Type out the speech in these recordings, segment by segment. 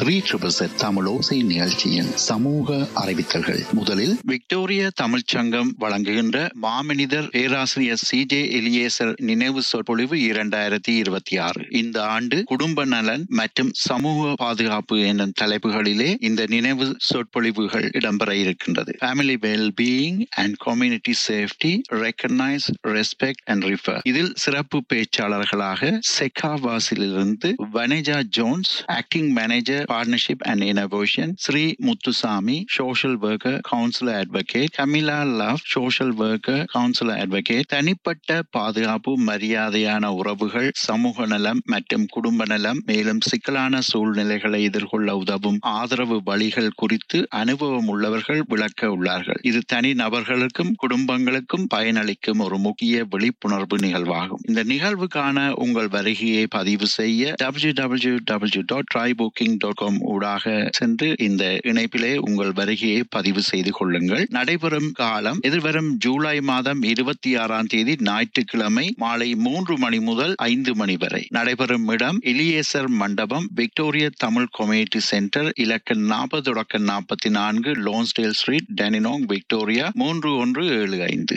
three triple set தமிழோசை நிகழ்ச்சியின் சமூக அறிவித்தல்கள் முதலில் விக்டோரிய தமிழ்ச் சங்கம் வழங்குகின்ற மாமனிதர் பேராசிரியர் சி ஜே எலியேசர் நினைவு சொற்பொழிவு இரண்டாயிரத்தி இருபத்தி ஆறு இந்த ஆண்டு குடும்ப நலன் மற்றும் சமூக பாதுகாப்பு என்னும் தலைப்புகளிலே இந்த நினைவு சொற்பொழிவுகள் இடம்பெற இருக்கின்றது family well being and community safety recognise respect and refer இதில் சிறப்பு பேச்சாளர்களாக செக்காவாசிலிருந்து Vaneja Jones acting manager partnership and innovation Sri Muthusamy social worker counsellor advocate Camilla Love social worker counsellor advocate தனிப்பட்ட பாதுகாப்பு மரியாதையான உறவுகள் சமூக நலம் மற்றும் குடும்ப நலம் மேலும் சிக்கலான சூழ்நிலைகளை எதிர்கொள்ள உதவும் ஆதரவு வழிகள் குறித்து அனுபவம் உள்ளவர்கள் விளக்க உள்ளார்கள் இது தனி நபர்களுக்கும் குடும்பங்களுக்கும் பயனளிக்கும் ஒரு முக்கிய விழிப்புணர்வு நிகழ்வாகும் இந்த நிகழ்வுக்கான உங்கள் வருகையை பதிவு செய்ய W W W dot try booking dot com ஊடாக சென்று இந்த இணைப்பிலே உங்கள் வருகையை பதிவு செய்து கொள்ளுங்கள் நடைபெறும் காலம் எதிர்வரும் ஜூலை மாதம் இருபத்தி ஆறாம் தேதி ஞாயிற்றுக்கிழமை மாலை மூன்று மணி முதல் ஐந்து மணி வரை நடைபெறும் இடம் எலியேசர் மண்டபம் விக்டோரிய தமிழ் கம்யூனிட்டி சென்டர் இலக்கம் நாற்பது தொடக்க நாற்பத்தி நான்கு லோன்ஸ்டேல் ஸ்ட்ரீட் டெனினோங் விக்டோரியா மூன்று ஒன்று ஏழு ஐந்து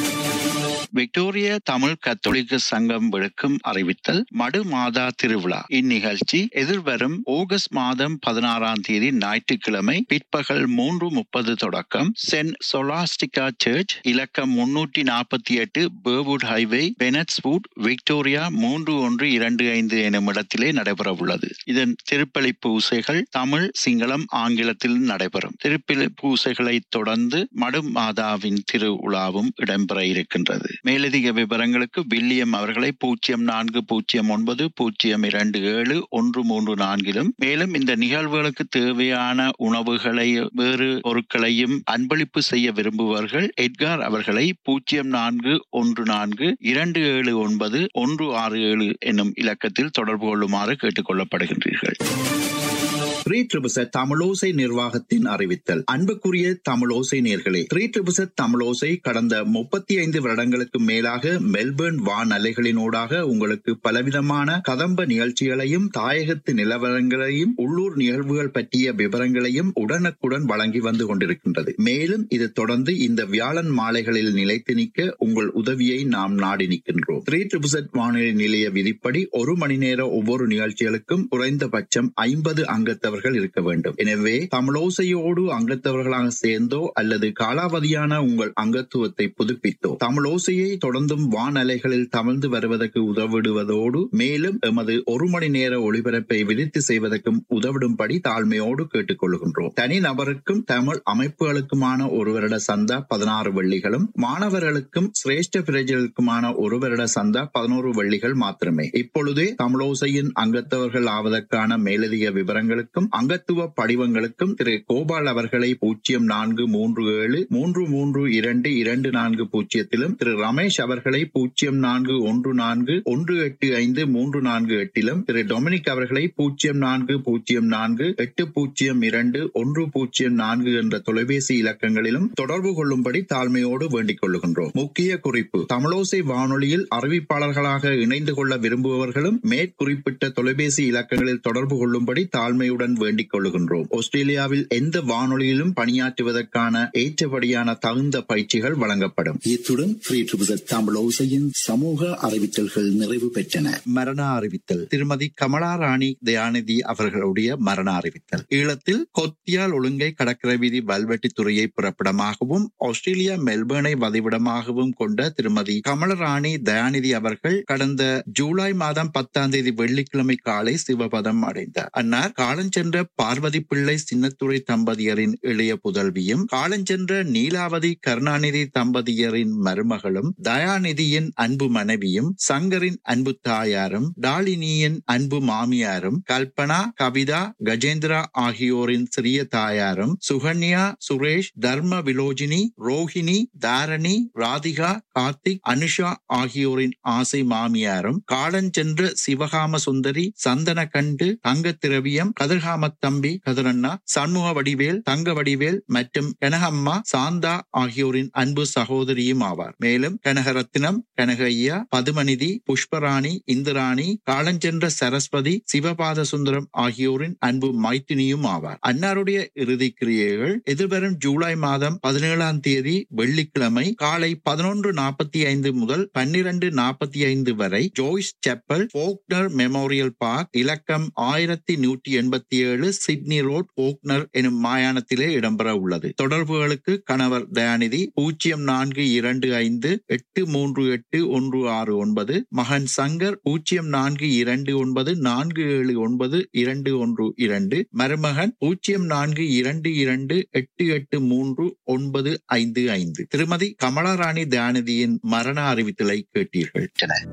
விக்டோரிய தமிழ் கத்தோலிக்க சங்கம் விடுக்கும் அறிவித்தல் மடு மாதா திருவிழா இந்நிகழ்ச்சி எதிர்வரும் ஆகஸ்ட் மாதம் பதினாறாம் தேதி ஞாயிற்றுக்கிழமை பிற்பகல் மூன்று முப்பது தொடக்கம் சென்ட் சொலாஸ்டிகா சர்ச் இலக்கம் முன்னூற்றி நாற்பத்தி எட்டு பேர்வுட் ஹைவே பெனட்ஸ்வுட் விக்டோரியா மூன்று ஒன்று இரண்டு ஐந்து எனும் இடத்திலே நடைபெற உள்ளது இதன் திருப்பலி பூசைகள் தமிழ் சிங்களம் ஆங்கிலத்தில் நடைபெறும் திருப்பலி பூசைகளை தொடர்ந்து மடு மாதாவின் திருவிழாவும் இடம்பெற இருக்கின்றது மேலதிக விவரங்களுக்கு வில்லியம் அவர்களை பூஜ்ஜியம் நான்கு பூஜ்ஜியம் ஒன்பது பூஜ்ஜியம் இரண்டு ஏழு ஒன்று மூன்று நான்கிலும் மேலும் இந்த நிகழ்வுகளுக்கு தேவையான உணவுகளை வேறு பொருட்களையும் அன்பளிப்பு செய்ய விரும்புபவர்கள் எட்கார் அவர்களை பூஜ்ஜியம் நான்கு ஒன்று நான்கு இரண்டு ஏழு ஒன்பது ஒன்று ஆறு ஏழு என்னும் இலக்கத்தில் தொடர்பு கொள்ளுமாறு கேட்டுக் கொள்ளப்படுகின்றீர்கள் த்ரீ ட்ரிபிசட் தமிழோசை நிர்வாகத்தின் அறிவித்தல் அன்புக்குரிய தமிழோசை நேர்களே த்ரீ ட்ரிபிசட் தமிழோசை கடந்த முப்பத்தி ஐந்து வருடங்களுக்கு மேலாக மெல்பர்ன் வான் அலைகளினூடாக உங்களுக்கு பலவிதமான கதம்ப நிகழ்ச்சிகளையும் தாயகத்து நிலவரங்களையும் உள்ளூர் நிகழ்வுகள் பற்றிய விவரங்களையும் உடனுக்குடன் வழங்கி வந்து கொண்டிருக்கின்றது மேலும் இது தொடர்ந்து இந்த வியாழன் மாலைகளில் நிலைத்து நிற்க உங்கள் உதவியை நாம் நாடி நிற்கின்றோம் த்ரீ ட்ரிபிசட் வானொலி நிலைய விதிப்படி ஒரு மணி நேர ஒவ்வொரு நிகழ்ச்சிகளுக்கும் குறைந்தபட்சம் ஐம்பது அங்கத்தவர் அங்கத்தவர்கள் இருக்க வேண்டும் எனவே தமிழோசையோடு அங்கத்தவர்களாக சேர்ந்தோ அல்லது காலாவதியான உங்கள் அங்கத்துவத்தை புதுப்பித்தோ தமிழோசையை தொடர்ந்தும் வானலைகளில் தமிழ்ந்து வருவதற்கு உதவிடுவதோடு மேலும் எமது ஒரு மணி நேர ஒளிபரப்பை விரித்து செய்வதற்கும் உதவிடும்படி தாழ்மையோடு கேட்டுக்கொள்கின்றோம் தனி நபருக்கும் தமிழ் அமைப்புகளுக்குமான ஒரு வருட சந்தா பதினாறு வெள்ளிகளும் மாணவர்களுக்கும் சிரேஷ்ட பிரஜர்களுக்குமான ஒரு வருட சந்தா பதினோரு வெள்ளிகள் மாத்திரமே இப்பொழுதே தமிழோசையின் அங்கத்தவர்கள் ஆவதற்கான மேலதிக விவரங்களுக்கும் அங்கத்துவ படிவங்களுக்கும் திரு கோபால் அவர்களை பூஜ்ஜியம் நான்கு மூன்று ஏழு மூன்று மூன்று இரண்டு இரண்டு நான்கு பூஜ்ஜியத்திலும் திரு ரமேஷ் அவர்களை பூஜ்ஜியம் நான்கு ஒன்று நான்கு ஒன்று எட்டு ஐந்து மூன்று நான்கு எட்டிலும் திரு டொமினிக் அவர்களை பூஜ்ஜியம் நான்கு பூஜ்ஜியம் நான்கு எட்டு பூஜ்ஜியம் இரண்டு ஒன்று பூஜ்ஜியம் நான்கு என்ற தொலைபேசி இலக்கங்களிலும் தொடர்பு கொள்ளும்படி தாழ்மையோடு வேண்டிக் கொள்ளுகின்றோம் முக்கிய குறிப்பு தமிழோசை வானொலியில் அறிவிப்பாளர்களாக இணைந்து கொள்ள விரும்புபவர்களும் மேற்குறிப்பிட்ட தொலைபேசி இலக்கங்களில் தொடர்பு கொள்ளும்படி தாழ்மையுடன் வேண்டிக் கொள்ளுகின்றோம் ஆஸ்திரேலியாவில் எந்த வானொலியிலும் பணியாற்றுவதற்கான ஏற்றபடியான தகுந்த பயிற்சிகள் வழங்கப்படும் இத்துடன் ஃப்ரீ ட்ரிபிசட் தமிழ் ஓசையின் சமூக அறிவித்தல்கள் நிறைவு பெற்றன மரண அறிவித்தல் திருமதி கமலா ராணி தயாநிதி அவர்களுடைய மரண அறிவித்தல் ஈழத்தில் கொத்தியால் ஒழுங்கை கடற்கரை வீதி வல்வெட்டித்துறையை புறப்படமாகவும் ஆஸ்திரேலியா மெல்பர்னை வதிவிடமாகவும் கொண்ட திருமதி கமலராணி தயாநிதி அவர்கள் கடந்த ஜூலை மாதம் பத்தாம் தேதி வெள்ளிக்கிழமை காலை சிவபதம் அடைந்தார் அன்னார் காலஞ்சென்ற பார்வதி பிள்ளை சின்னத்துறை தம்பதியரின் இளைய புதல்வியும் காலஞ்சென்ற நீலாவதி கருணாநிதி தம்பதியரின் மருமகளும் தயாநிதியின் அன்பு மனைவியும் சங்கரின் அன்பு தாயாரும் டாலினியின் அன்பு மாமியாரும் கல்பனா கவிதா கஜேந்திரா ஆகியோரின் சிறிய தாயாரும் சுகன்யா சுரேஷ் தர்ம விலோஜினி ரோஹிணி தாரணி ராதிகா கார்த்திக் அனுஷா ஆகியோரின் ஆசை மாமியாரும் காலஞ்சென்ற சிவகாம சுந்தரி சந்தன கண்டு தங்க திரவியம் கதிர்காம கனகாமத்தம்பி கதிரண்ணா சண்முக வடிவேல் தங்க வடிவேல் மற்றும் கனகம்மா சாந்தா ஆகியோரின் அன்பு சகோதரியும் ஆவார் மேலும் கனகரத்தினம் கனகையா பதுமநிதி புஷ்பராணி இந்திராணி காலஞ்சென்ற சரஸ்வதி சிவபாத சுந்தரம் ஆகியோரின் அன்பு மைத்தினியும் ஆவார் அன்னாருடைய இறுதி கிரியைகள் எதிர்வரும் ஜூலை மாதம் பதினேழாம் தேதி வெள்ளிக்கிழமை காலை பதினொன்று நாற்பத்தி ஐந்து முதல் பன்னிரண்டு நாற்பத்தி ஐந்து வரை Joyce Chapel Bogner Memorial Park இலக்கம் ஆயிரத்தி நூற்றி எண்பத்தி ஏழு சிட்னி ரோட் போக்னர் எனும் மாயாணத்திலே இடம்பெற உள்ளது தொடர்புகளுக்கு கணவர் தயாநிதி பூஜ்ஜியம் நான்கு இரண்டு ஐந்து எட்டு மூன்று எட்டு ஒன்று ஆறு ஒன்பது மகன் சங்கர் பூஜ்ஜியம் நான்கு இரண்டு ஒன்பது நான்கு ஏழு ஒன்பது இரண்டு ஒன்று இரண்டு மருமகன் பூஜ்ஜியம் நான்கு இரண்டு இரண்டு எட்டு எட்டு மூன்று ஒன்பது ஐந்து ஐந்து திருமதி கமலாராணி தயாநிதியின் மரண அறிவித்தலை கேட்டீர்கள்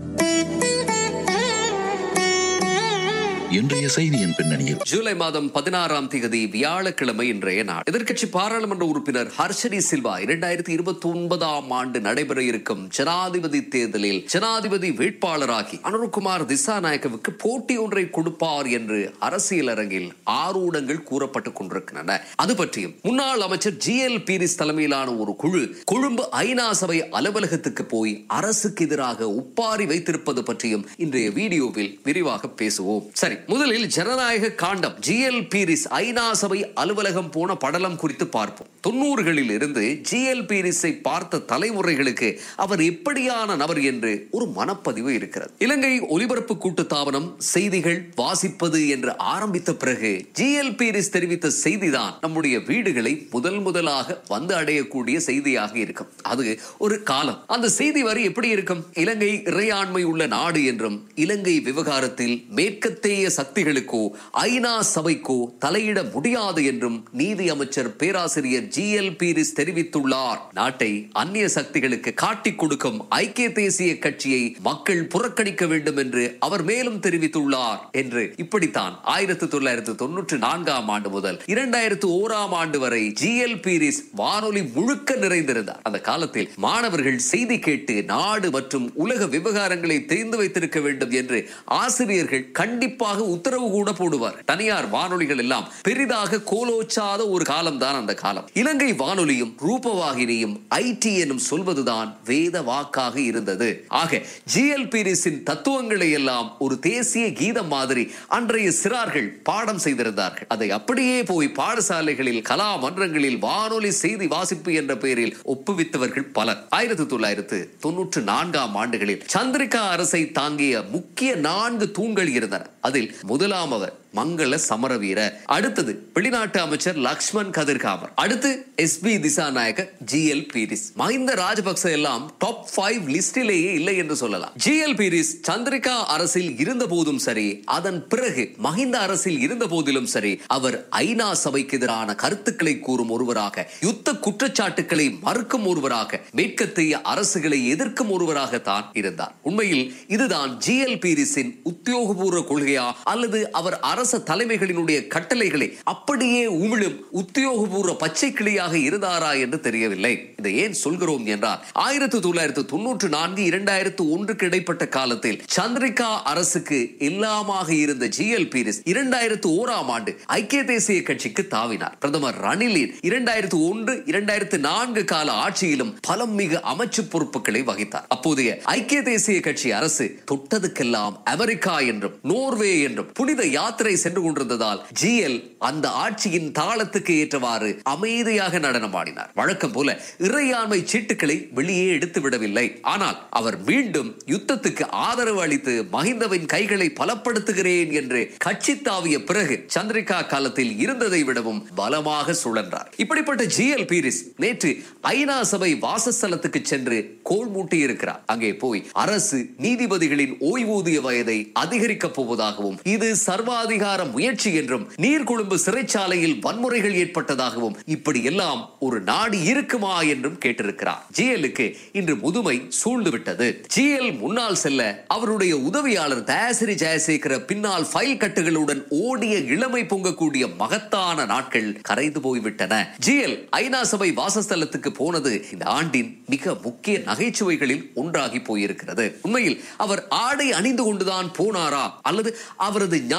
இன்றைய செய்தியின் பின்னணியில் ஜூலை மாதம் பதினாறாம் தேதி வியாழக்கிழமை இன்றைய நாள் எதிர்க்கட்சி பாராளுமன்ற உறுப்பினர் ஹர்ஷனி சில்வா இரண்டாயிரத்தி இருபத்தி ஒன்பதாம் ஆண்டு நடைபெற இருக்கும் ஜனாதிபதி தேர்தலில் ஜனாதிபதி வேட்பாளராகி அனுர்குமார் திசாநாயக்கவுக்கு போட்டி ஒன்றை கொடுப்பார் என்று அரசியல் அரங்கில் ஆரூடங்கள் கூறப்பட்டுக் கொண்டிருக்கின்றன அது பற்றியும் முன்னாள் அமைச்சர் ஜி எல் பீரிஸ் தலைமையிலான ஒரு குழு கொழும்பு ஐநா சபை அலுவலகத்துக்கு போய் அரசுக்கு எதிராக உப்பாரி வைத்திருப்பது பற்றியும் இன்றைய வீடியோவில் விரிவாக பேசுவோம் சரி முதலில் ஜனநாயக காண்டம் ஜி எல் பீரிஸ் ஐநா சபை அலுவலகம் போன படலம் குறித்து பார்ப்போம் தொண்ணூறுகளில் இருந்து ஜி எல் பீரிஸை பார்த்த தலைமுறைகளுக்கு அவர் எப்படியான நபர் என்று ஒரு மனப்பதிவு இருக்கிறது இலங்கை ஒலிபரப்பு கூட்டுத்தாபனம் செய்திகள் வாசிப்பது என்று ஆரம்பித்த பிறகு ஜி எல் பீரிஸ் தெரிவித்த செய்திதான் நம்முடைய வீடுகளை முதல் முதலாக வந்து அடையக்கூடிய செய்தியாக இருக்கும் அது ஒரு காலம் அந்த செய்தி வரி எப்படி இருக்கும் இலங்கை இறையாண்மை உள்ள நாடு என்றும் இலங்கை விவகாரத்தில் மேற்கத்தேய சக்திகளுக்கோ ஐநா சபைக்கோ தலையிட முடியாது என்றும் நீதி அமைச்சர் பேராசிரியர் ஜி எல் பீரிஸ் தெரிவித்துள்ளார் நாட்டை அந்நிய சக்திகளுக்கு காட்டிக் கொடுக்கும் ஐக்கிய தேசிய கட்சியை மக்கள் புறக்கணிக்க வேண்டும் என்று அவர் மேலும் தெரிவித்துள்ளார் என்று இப்படித்தான் ஆயிரத்தி தொள்ளாயிரத்து தொன்னூற்றி நான்காம் ஆண்டு முதல் இரண்டாயிரத்து ஓராம் ஆண்டு வரை ஜி எல் பீரிஸ் வானொலி முழுக்க நிறைந்திருந்தார் அந்த காலத்தில் மாணவர்கள் செய்தி கேட்டு நாடு மற்றும் உலக விவகாரங்களை தெரிந்து வைத்திருக்க வேண்டும் என்று ஆசிரியர்கள் கண்டிப்பாக உத்தரவு கூட போடுவார் தனியார் வானொலிகள் எல்லாம் பெரிதாக கோலோச்சாத ஒரு காலம் தான் அந்த காலம் இலங்கை வானொலியும் ரூபவாகினியும் ஐடி எனும் சொல்வதுதான் வேத வாக்காக இருந்தது ஆக ஜி எல் பீரிஸின் தத்துவங்களை எல்லாம் ஒரு தேசிய கீதம் மாதிரி அன்றைய சிறார்கள் பாடம் செய்திருந்தார்கள் அதை அப்படியே போய் பாடசாலைகளில் கலா மன்றங்களில் வானொலி செய்தி வாசிப்பு என்ற பெயரில் ஒப்புவித்தவர்கள் பலர் ஆயிரத்தி தொள்ளாயிரத்து தொன்னூற்று நான்காம் ஆண்டுகளில் சந்திரிகா அரசை தாங்கிய முக்கிய நான்கு தூண்கள் இருந்தன அதில் முதலாம் அவர் மங்கள சமரவீர அடுத்தது வெளிநாட்டு அமைச்சர் லக்ஷ்மண் கதிர்காமர் அடுத்து S B Dissanayake G L Peiris Mahinda Rajapaksa எல்லாம் டாப் ஃபைவ் லிஸ்டிலேயே இல்லை என்று சொல்லலாம் ஜி எல் பீரிஸ் சந்திரிகா அரசில் இருந்த போதும் சரி அதன் பிறகு மஹிந்த அரசில் இருந்த போதிலும் சரி அவர் ஐநா சபைக்கு எதிரான கருத்துக்களை கூறும் ஒருவராக யுத்த குற்றச்சாட்டுக்களை மறுக்கும் ஒருவராக மேற்கத்திய அரசுகளை எதிர்க்கும் ஒருவராகத்தான் இருந்தார் உண்மையில் இதுதான் ஜி எல் பீரிஸின் உத்தியோகபூர்வ கொள்கையா அல்லது அவர் அரச தலைமைகளினுடைய கட்டளைகளை அப்படியே உமிழும் உத்தியோகபூர்வ பச்சை கிளியாக இருந்தாரா என்று தெரியவில்லை இதை ஏன் சொல்கிறோம் என்றால் ஆயிரத்தி தொள்ளாயிரத்து தொன்னூற்று நான்கு இரண்டாயிரத்து ஒன்றுக்கு இடைப்பட்ட காலத்தில் சந்திரிகா அரசுக்கு எல்லாமாக இருந்த ஜி எல் பீரிஸ் இரண்டாயிரத்து ஓராம் ஆண்டு ஐக்கிய தேசிய கட்சிக்கு தாவினார் பிரதமர் ரணிலின் இரண்டாயிரத்து ஒன்று இரண்டாயிரத்து நான்கு கால ஆட்சியிலும் பலம் மிகு அமைச்சு பொறுப்புகளை வகித்தார் அப்போதைய ஐக்கிய தேசிய கட்சி அரசு தொட்டதுக்கெல்லாம் அமெரிக்கா என்றும் நோர்வே என்றும் புனித யாத்திரை சென்று கொண்டிருந்ததால் ஜிஎல் அந்த ஆட்சியின் தாளத்துக்கு ஏற்றவாறு அமைதியாக நடனமாடினார் வழக்கம் போல இறையாண்மை சீட்டுகளை வெளியே எடுத்து விடவில்லை ஆனால் அவர் மீண்டும் யுத்தத்துக்கு ஆதரவு அளித்து மஹிந்தவின் கைகளை பலப்படுத்துகிறேன் என்று கட்சி தாவிய பிறகு சந்திரிகா காலத்தில் இருந்ததை விடவும் பலமாக சுழன்றார் இப்படிப்பட்ட ஜிஎல் பீரிஸ் நேற்று ஐநா சபை வாசஸ்தலத்துக்கு சென்று கோல் மூட்டி இருக்கிறார் அங்கே போய் அரசு நீதிபதிகளின் ஓய்வூதிய வயதை அதிகரிக்கப் போவதாகவும் இது சர்வாதிகார முயற்சி என்றும் நீர்கொழும்பு சிறைச்சாலையில் வன்முறைகள் ஏற்பட்டதாகவும் இப்படி எல்லாம் ஒரு நாடு இருக்குமா என்றும் கேட்டிருக்கிறார் ஜிஎலுக்கு இன்று முதுமை சூழ்ந்து விட்டது ஜிஎல் முன்னால் செல்ல அவருடைய உதவியாளர் தயாசிரி ஜெயசேகர பின்னால் ஃபைல் கட்டுகளுடன் ஓடிய இளமை பொங்கக்கூடிய மகத்தான நாட்கள் கரைந்து போய்விட்டன ஜிஎல் ஐநா சபை வாசஸ்தலத்துக்கு போனது இந்த ஆண்டின் மிக முக்கிய நகைச்சுவைகளில் ஒன்றாகி போயிருக்கிறது உண்மையில் அவர் ஆடை அணிந்து கொண்டுதான் போனாரா அல்லது அவரது ஞாபக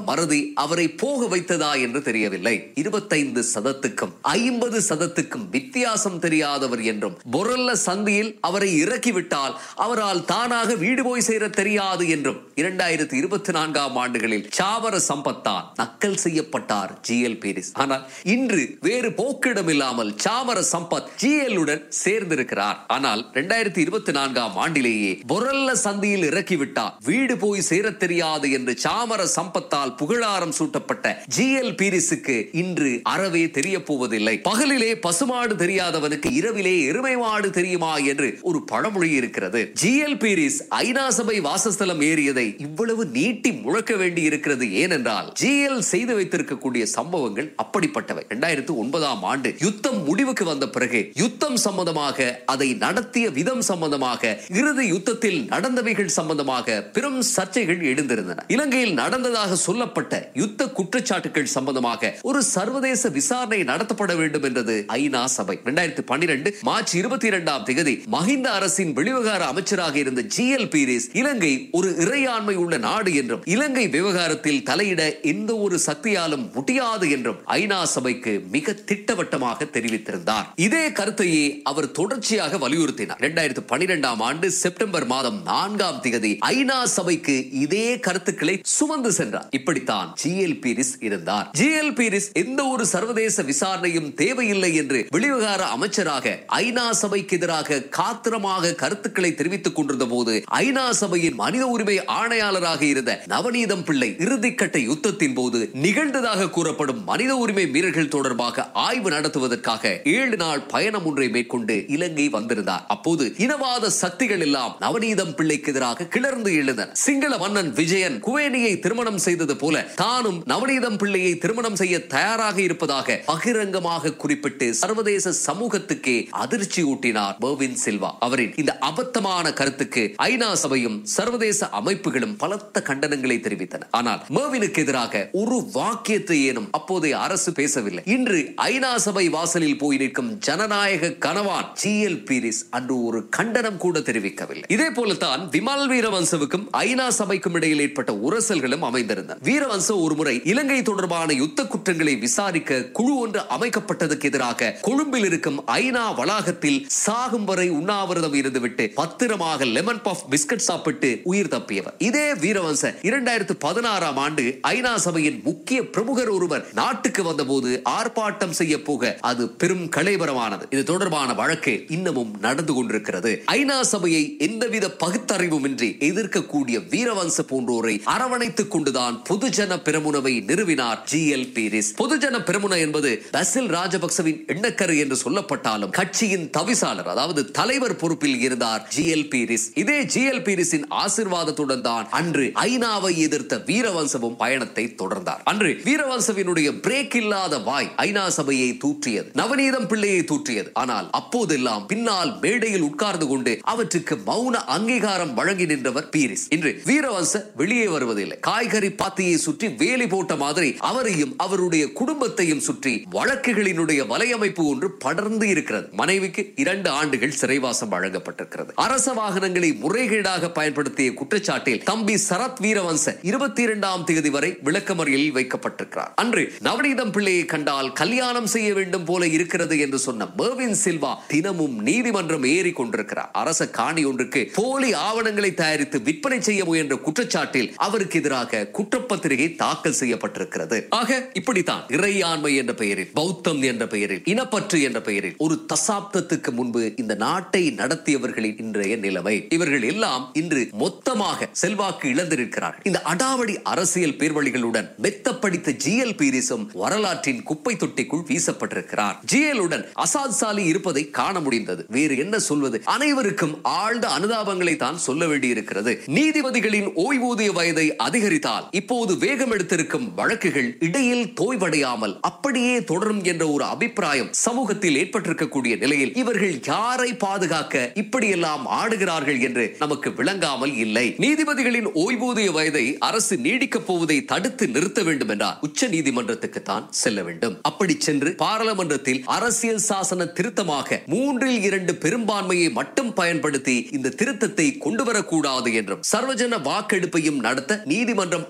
மறதி அவரை போக வைத்ததா என்று தெரியவில்லை இருபத்தைந்து சதத்துக்கும் ஐம்பது சதத்துக்கும் வித்தியாசம் தெரியாதவர் என்றும் பொருள்ள சந்தியில் அவரை இறக்கிவிட்டால் அவரால் தானாக வீடு போய் சேர தெரியாது என்றும் இரண்டாயிரத்தி இருபத்தி நான்காம் ஆண்டுகளில் சாவர சம்பத்தான் நக்கல் செய்யப்பட்டார் ஜி எல் பீரிஸ் ஆனால் இன்று வேறு போக்கிடம் இல்லாமல் சாமர சம்பத் ஜி எல் உடன் சேர்ந்திருக்கிறார் ஆனால் இரண்டாயிரத்தி இருபத்தி நான்காம் ஆண்டிலேயே பொரல்ல சந்தியில் இறக்கிவிட்டார் வீடு போய் சேர தெரியாது என்று சாமர சம்பத்தால் புகழாரம் சூட்டப்பட்ட ஜி எல் பீரிஸுக்கு இன்று அறவே தெரிய போவதில்லை பகலிலே பசுமாடு தெரியாதவனுக்கு இரவிலே எருமை மாடு தெரியுமா என்று ஒரு பழமொழி இருக்கிறது ஜி எல் பீரிஸ் ஐநா சபை வாசஸ்தலம் ஏறியதை இவ்வளவு நீட்டி முழக்க வேண்டி இருக்கிறது ஏனென்றால் ஜி எல் செய்து வைத்திருக்கக்கூடிய சம்பவங்கள் அப்படிப்பட்டவை இரண்டாயிரத்து ஒன்பதாம் ஆண்டு யுத்தம் முடிவுக்கு வந்த பிறகு யுத்தம் சம்பந்தமாக அதை நடத்திய விதம் சம்பந்தமாக இறுதி யுத்தத்தில் நடந்தவைகள் சம்பந்தமாக பெரும் சர்ச்சைகள் எழுந்திருந்தன இலங்கையில் நடந்ததாக சொல்லப்பட்ட யுத்த குற்றச்சாட்டுகள் சம்பந்தமாக ஒரு சர்வதேச விசாரணை நடத்தப்பட வேண்டும் என்றது ஐநா சபை இரண்டாயிரத்தி பன்னிரண்டு மார்ச் இருபத்தி இரண்டாம் தேதி மஹிந்த அரசின் வெளிவிவகார அமைச்சராக இருந்த ஜி எல் பீரிஸ் இலங்கை ஒரு இறையாண்மை உள்ள நாடு என்றும் இலங்கை விவகாரத்தில் தலையிட எந்த ஒரு சக்தியாலும் முடியாது என்றும் ஐநா சபைக்கு மிக திட்டவட்டமாக தெரிவித்திருந்தார் இதே கருத்தையே அவர் தொடர்ச்சியாக வலியுறுத்தினார் இரண்டாயிரத்தி பனிரெண்டாம் ஆண்டு செப்டம்பர் மாதம் நான்காம் தேதி ஐநா சபைக்கு இதே கருத்துக்களை சுமந்து சென்றார் இப்படித்தான் ஜி எல் பீரிஸ் இருந்தார் ஜி எல் பீரிஸ் எந்த ஒரு சர்வதேச விசாரணையும் தேவையில்லை என்று வெளிவிவகார அமைச்சராக ஐநா சபைக்கு எதிராக காத்திரமாக கருத்துக்களை தெரிவித்துக் கொண்டிருந்த போது ஐநா சபையின் மனித உரிமை ஆணையாளராக இருந்த நவநீதம் பிள்ளை இறுதிக்கட்ட யுத்தத்தின் போது நிகழ்ந்ததாக கூறப்படும் மனித உரிமை மீறல்கள் தொடர்பாக ஆய்வு நடத்துவதற்காக ஏழு நாள் பயணம் ஒன்றை மேற்கொண்டு இலங்கை வந்திருந்தார் அப்போது இனவாத சக்திகள் எல்லாம் நவநீதம் பிள்ளைக்கு எதிராக கிளர்ந்து எழுந்தன சிங்கள மன்னன் விஜயன் குவேனியை திருமணம் செய்தது போல தானும் நவநீதம் பிள்ளையை திருமணம் செய்ய தயாராக இருப்பதாக பகிரங்கமாக குறிப்பிட்டு சர்வதேச சமூகத்துக்கே அதிர்ச்சி ஊட்டினார் பர்வின் சில்வா அவரின் இந்த அபத்தமான கருத்துக்கு ஐநா சபையும் சர்வதேச அமைப்புகளும் பலத்த கண்டனங்களை தெரிவித்தன ஆனால் மேவினுக்கு எதிராக ஒரு வாக்கியத்தை ஏனும் அப்போதைய அரசு பேசவில்லை இன்று ஐநா சபை வாசலில் போய் நிற்கும் ஜனநாயக கனவான் ஜி எல் பீரிஸ் அன்று ஒரு கண்டனம் கூட தெரிவிக்கவில்லை இதே போலத்தான் விமல் வீரவன்சவுக்கும் ஐநா சபைக்கும் இடையில் ஏற்பட்ட உரசல்களும் அமைந்திருந்தன வீரவன்ச ஒருமுறை இலங்கை தொடர்பான யுத்த குற்றங்களை விசாரிக்க குழு ஒன்று அமைக்கப்பட்டதுக்கு எதிராக கொழும்பில் இருக்கும் ஐநா வளாகத்தில் சாகும் வரை உண்ணாவிரதம் இருந்துவிட்டு பத்திரமாக லெமன் பஃப் பிஸ்கட் சாப்பிட்டு உயிர் தப்பியவர் இதே வீரவன்ச இரண்டாயிரத்து பதினாறாம் ஆண்டு ஐநா சபையின் முக்கிய பிரமுகர் ஒருவர் நாட்டுக்கு வந்தபோது ஆர்ப்பாட்டம் செய்ய போக அது பெரும் கலைபரமானது இது தொடர்பான வழக்கு இன்னமும் நடந்து கொண்டிருக்கிறது ஐநா சபையை எந்தவித பகுத்தறிவுமின்றி எதிர்க்கக்கூடிய வீரவன்ச போன்றோரை அரவணைத்துக் கொண்டுதான் பொதுஜன பெருமுனவை நிறுவினார் ஜி எல் பீரிஸ் பொதுஜன பெருமுன என்பது பசில் ராஜபக்சவின் எண்ணக்கரு என்று சொல்லப்பட்டாலும் கட்சியின் தவிசாளர் அதாவது தலைவர் பொறுப்பில் இருந்தார் ஜி எல் பீரிஸ் இதே ஜி எல் பீரிஸின் ஆசிர்வாதத்துடன் தான் அன்று ஐநாவை எதிர்த்த வீரவன்சவும் பயணத்தை தொடர்ந்தார் அன்று வீரவன்சவினுடைய பிரேக் இல்லாத வாய் ஐநா சபையை தூற்றியது நவநீதம் பிள்ளையை தூற்றியது ஆனால் அப்போதெல்லாம் பின்னால் மேடையில் உட்கார்ந்து கொண்டு அவற்றுக்கு மௌன அங்கீகாரம் வழங்கி நின்றவர் பீரிஸ் இன்று வீரவன்ச வெளியே வருவதில்லை காய்கறி பாத்தியை சுற்றி வேலி போட்ட மாதிரி அவரையும் அவருடைய குடும்பத்தையும் சுற்றி வழக்குகளினுடைய வலையமைப்பு ஒன்று படர்ந்து இருக்கிறது மனைவிக்கு இரண்டு ஆண்டுகள் சிறைவாசம் வழங்கப்பட்டிருக்கிறது அரச வாகனங்களை முறைகேடாக பயன்படுத்திய குற்றச்சாட்டில் தம்பி சரத் வீரவன்ச இருபத்தி இரண்டாம் தேதி வரை விளக்கமறியலில் வைக்கப்பட்டிருக்கிறார் அன்று நவநீதம் பிள்ளையை கண்டால் கல்யாணம் செய்ய வேண்டும் போல இருக்கிறது என்று சொன்ன மேவின் சில்வா தினமும் நீதிமன்றம் ஏறி கொண்டிருக்கிறார் அரச காணி ஒன்றுக்கு போலி ஆவணங்களை தயாரித்து விற்பனை செய்ய முயன்ற குற்றச்சாட்டில் அவருக்கு எதிராக குற்றப்பத்திரிகை தாக்கல் செய்யப்பட்டிருக்கிறது ஆக இப்படித்தான் இறையாண்மை என்ற பெயரில் பௌத்தம் என்ற பெயரில் இனப்பற்று என்ற பெயரில் ஒரு தசாப்தத்துக்கு முன்பு இந்த நாட்டை நடத்தியவர்களின் இன்றைய நிலைமை இவர்கள் எல்லாம் இன்று மொத்தமாக செல்வாக்கு இழந்திருக்கிறார்கள் இந்த அடாவடி அரசியல் பேர்வழிகளுடன் மெத்த படித்த ஜிஎல் பீரிஸும் வரலாற்றின் குப்பை தொட்டிக்குள் வீசப்பட்டிருக்கிறார் ஜிஎலுடன் அசாத் சாலி இருப்பதை காண முடிந்தது வேறு என்ன சொல்வது அனைவருக்கும் ஆழ்ந்த அனுதாபங்களை தான் சொல்ல வேண்டியிருக்கிறது நீதிபதிகளின் ஓய்வூதிய வயதை அதிகரித்தால் இப்போது வேகம் எடுத்திருக்கும் வழக்குகள் இடையில் தோய்வடையாமல் அப்படியே தொடரும் என்ற ஒரு அபிப்பிராயம் சமூகத்தில் ஏற்பட்டிருக்கக்கூடிய நிலையில் இவர்கள் யாரை பாதுகாக்க இப்படியெல்லாம் ஆடுகிறார்கள் என்று நமக்கு விளங்காமல் இல்லை நீதிபதிகளின் ஓய்வூதிய வயதை அரசு நீடிக்கப் போவதை தடுத்து நிறுத்த வேண்டும் என்றால் உச்ச நீதிமன்றத்துக்கு தான் செல்ல வேண்டும் அப்படி சென்று பாராளுமன்றத்தில் அரசியல் சாசன திருத்தமாக மூன்றில் இரண்டு பெரும்பான்மையை மட்டும் பயன்படுத்தி இந்த திருத்தத்தை கொண்டு வரக்கூடாது என்றும் சர்வஜன வாக்கெடுப்பையும் நடத்த நீதிமன்றம் ஆணையிட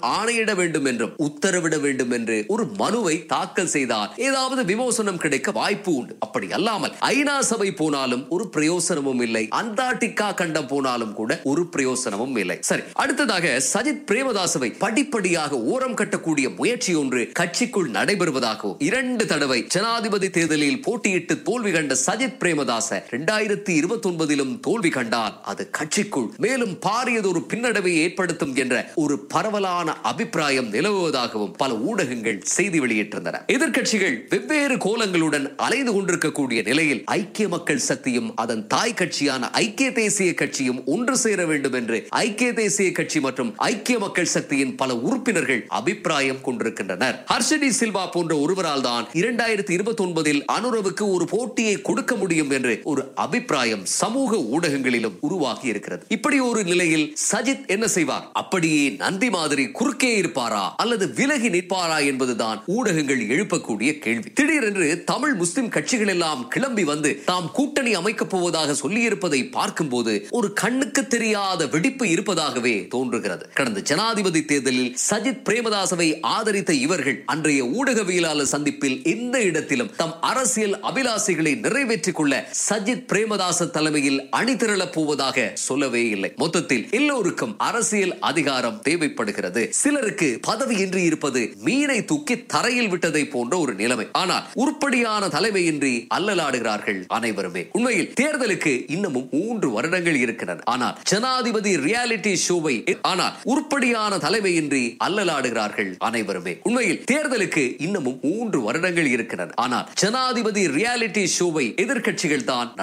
தடையிட வேண்டும் என்றும் உத்தரவிட வேண்டும் என்று ஒரு மனுவை தாக்கல் செய்தால் ஏதாவது விமோசனம் கிடைக்க வாய்ப்பு உண்டு அப்படி அல்லாமல் ஐநா சபை போனாலும் ஒரு பிரயோசனமும் இல்லை அண்டார்டிகா கண்டம் போனாலும் கூட ஒரு பிரயோசனமும் இல்லை சரி அடுத்ததாக சஜித் பிரேமதாசவை படிப்படியாக ஓரம் கட்டக்கூடிய முயற்சி ஒன்று கட்சிக்குள் நடைபெறுவதாகவும் இரண்டு தடவை ஜனாதிபதி தேர்தலில் போட்டியிட்டு தோல்வி கண்ட சஜித் பிரேமதாச இரண்டாயிரத்தி இருபத்தி ஒன்பதிலும் தோல்வி கண்டால் அது கட்சிக்குள் மேலும் பாரியதொரு பின்னடைவை ஏற்படுத்தும் என்ற ஒரு பரவலான அபிப்பிராயம் நிலவுவதாகவும் பல ஊடகங்கள் செய்தி வெளியிட்டிருந்தன எதிர்க்கட்சிகள் வெவ்வேறு கோலங்களுடன் அலைந்து கொண்டிருக்கக்கூடிய நிலையில் ஐக்கிய மக்கள் சக்தியும் அதன் தாய் கட்சியான ஐக்கிய தேசிய கட்சியும் ஒன்று சேர வேண்டும் என்று ஐக்கிய தேசிய கட்சி மற்றும் ஐக்கிய மக்கள் சக்தியின் பல உறுப்பினர்கள் அபிப்பிராயம் கொண்டிருக்கின்றனர் ஹர்ஷடி சில்வா போன்ற ஒருவரால் தான் இரண்டாயிரத்தி இருபத்தி ஒன்பதில் அனுரவுக்கு ஒரு போட்டியை கொடுக்க முடியும் என்று ஒரு அபிப்பிராயம் சமூக ஊடகங்களிலும் உருவாகி இருக்கிறது இப்படி ஒரு நிலையில் சஜித் என்ன செய்வார் அப்படியே நந்தி மாதிரி குறுக்கே இருப்பாரா அல்லது விலகி நிற்பாரா என்பதுதான் ஊடகங்கள் எழுப்பக்கூடிய கேள்வி திடீரென்று தமிழ் முஸ்லிம் கட்சிகள் எல்லாம் கிளம்பி வந்து தாம் கூட்டணி அமைக்கப் போவதாக சொல்லியிருப்பதை பார்க்கும்போது ஒரு கண்ணுக்கு தெரியாத வெடிப்பு இருப்பதாகவே தோன்றுகிறது கடந்த ஜனாதிபதி தேர்தலில் சஜித் பிரேமதாசவை ஆதரித்த இவர்கள் அன்றைய ஊடகவியலாளர் சந்திப்பில் எந்த இடத்திலும் தம் அரசியல் அபிலாசைகளை நிறைவேற்றிக் கொள்ள சஜித் பிரேமதாச தலைமையில் அணிதிரளப் போவதாக சொல்லவே இல்லை மொத்தத்தில் எல்லோருக்கும் அரசியல் அதிகாரம் தேவைப்படுகிறது சிலருக்கு பதவியின்றி இருப்பது மீனை தூக்கி தரையில் விட்டதை போன்ற ஒரு நிலைமை ஆனால் உருப்படியான தலைமையின்றி அல்லலாடுகிறார்கள் அனைவருமே உண்மையில் தேர்தலுக்கு இன்னமும் மூன்று வருடங்கள் இருக்கின்றன ஆனால் ஜனாதிபதி ரியாலிட்டி ஷோவை ஆனால் உருப்படியான தலைமையின்றி அல்லலாடுகிறார்கள் அனைவருமே உண்மையில் தேர்தலுக்கு இன்னமும் மூன்று வருடங்கள் இருக்கின்றன ஆனால் ஜனாதிபதி ரியாலிட்டி ஷோவை எதிர்க்கட்சிகள் தான்